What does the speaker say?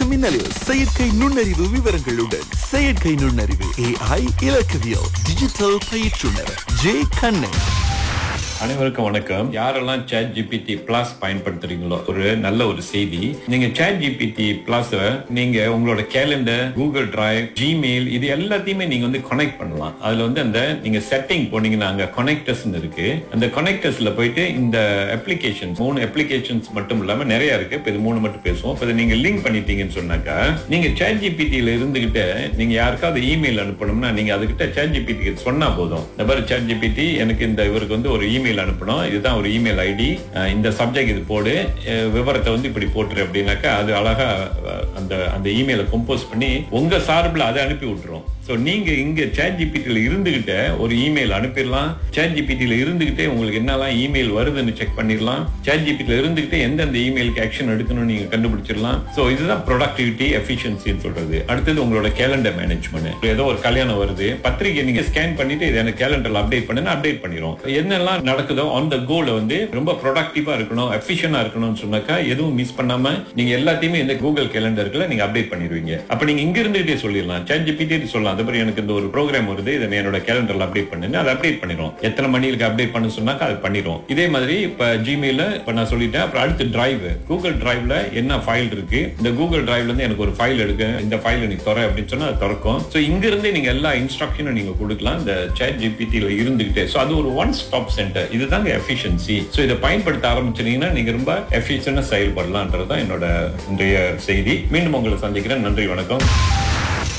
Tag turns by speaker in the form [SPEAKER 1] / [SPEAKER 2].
[SPEAKER 1] மின்னலில் செயற்கை நுண்ணறிவு விவரங்களுடன் செயற்கை நுண்ணறிவு ஏஐ இலக்கவியல் டிஜிட்டல் பயிற்றுனர் ஜே கண்ணன்
[SPEAKER 2] அனைவருக்கும் வணக்கம் யாரெல்லாம் சேட் ஜிபிடி பிளஸ் பயன்படுத்துறீங்களோ ஒரு நல்ல ஒரு செய்தி நீங்க சேட் ஜிபிடி பிளஸ் நீங்க உங்களோட கேலண்டர் கூகுள் டிரைவ் ஜிமெயில் இது எல்லாத்தையுமே நீங்க வந்து கனெக்ட் பண்ணலாம் அதுல வந்து அந்த நீங்க செட்டிங் போனீங்கன்னா அங்க கனெக்டர்ஸ் இருக்கு அந்த கனெக்டர்ஸ்ல போயிட்டு இந்த அப்ளிகேஷன்ஸ் மூணு அப்ளிகேஷன்ஸ் மட்டும் இல்லாம நிறைய இருக்கு இப்ப இது மூணு மட்டும் பேசுவோம் இப்ப இதை நீங்க லிங்க் பண்ணிட்டீங்கன்னு சொன்னாக்கா நீங்க சேட் ஜிபிடியில இருந்துகிட்டு நீங்க யாருக்காவது இமெயில் அனுப்பணும்னா நீங்க அதுகிட்ட சேட் ஜிபிடி சொன்னா போதும் இந்த மாதிரி சேட் ஜிபிடி எனக்கு இந்த இவருக்கு வந்து ஒரு இமெயில் அனுப்பணும் இதுதான் ஒரு இமெயில் ஐடி இந்த சப்ஜெக்ட் இது போடு அஹ் விவரத்தை வந்து இப்படி போட்டுரு அப்படின்னாக்கா அது அழகா அஹ், அந்த அந்த இமெயிலை கம்போஸ் பண்ணி உங்க சார்பில் அதை அனுப்பி விட்டுரும் ஸோ நீங்க இங்க சேட் ஜிபிடியில் இருந்துகிட்ட ஒரு இமெயில் அனுப்பிடலாம் சேட் ஜிபிடியில் இருந்துகிட்டே உங்களுக்கு என்னெல்லாம் இமெயில் வருதுன்னு செக் பண்ணிடலாம் சேட் ஜிபிடியில் இருந்துகிட்டே எந்தெந்த இமெயிலுக்கு ஆக்ஷன் எடுக்கணும்னு நீங்க கண்டுபிடிச்சிடலாம் ஸோ இதுதான் ப்ரொடக்டிவிட்டி எஃபிஷியன்சின்னு சொல்றது அடுத்தது உங்களோட கேலண்டர் மேனேஜ்மெண்ட் ஏதோ ஒரு கல்யாணம் வருது பத்திரிகை நீங்க ஸ்கேன் பண்ணிட்டு இது எனக்கு கேலண்டர்ல அப்டேட் பண்ணுன்னு அப்டேட் பண்ணிரும் என்னெல்லாம் நடக்குதோ ஆன் த கோல வந்து ரொம்ப ப்ரொடக்டிவா இருக்கணும் எஃபிஷியனா இருக்கணும்னு சொன்னாக்கா எதுவும் மிஸ் பண்ணாம நீங்க எல்லாத்தையுமே இந்த கூகுள் கேலண்டர்ல நீங்க அப்டேட் பண்ணிடுவீங்க அப்ப நீங்க இங்க இருந்துகிட்டே சொல்லிடலாம் சேட் ஜிபிடி சொல்லலாம் அது மாதிரி எனக்கு இந்த ஒரு ப்ரோக்ராம் வருது இதை நீ என்னோட கேலண்டர்ல அப்டேட் பண்ணுங்க அதை அப்டேட் பண்ணிரும் எத்தனை மணிக்கு அப்டேட் பண்ண சொன்னாக்கா அது பண்ணிரும் இதே மாதிரி இப்ப ஜிமெயில இப்ப நான் சொல்லிட்டேன் அப்புறம் அடுத்து டிரைவ் கூகுள் டிரைவ்ல என்ன ஃபைல் இருக்கு இந்த கூகுள் டிரைவ்ல இருந்து எனக்கு ஒரு ஃபைல் எடுக்க இந்த ஃபைல் நீ துறை அப்படின்னு சொன்னா அது திறக்கும் ஸோ இங்க இருந்தே நீங்க எல்லா இன்ஸ்ட்ரக்ஷனும் நீங்க கொடுக்கலாம் இந்த சேட் ஜிபிடியில் இருந்துகிட்டே ஸோ அது ஒரு ஒன் ஸ்டாப் சென்டர் இதுதாங்க எஃபிஷியன்சி ஸோ இதை பயன்படுத்த ஆரம்பிச்சீங்கன்னா நீங்க ரொம்ப எஃபிஷியன்டா செயல்படலாம்ன்றது தான் என்னோட இன்றைய செய்தி மீண்டும் உங்களை சந்திக்கிறேன் நன்றி வணக்கம்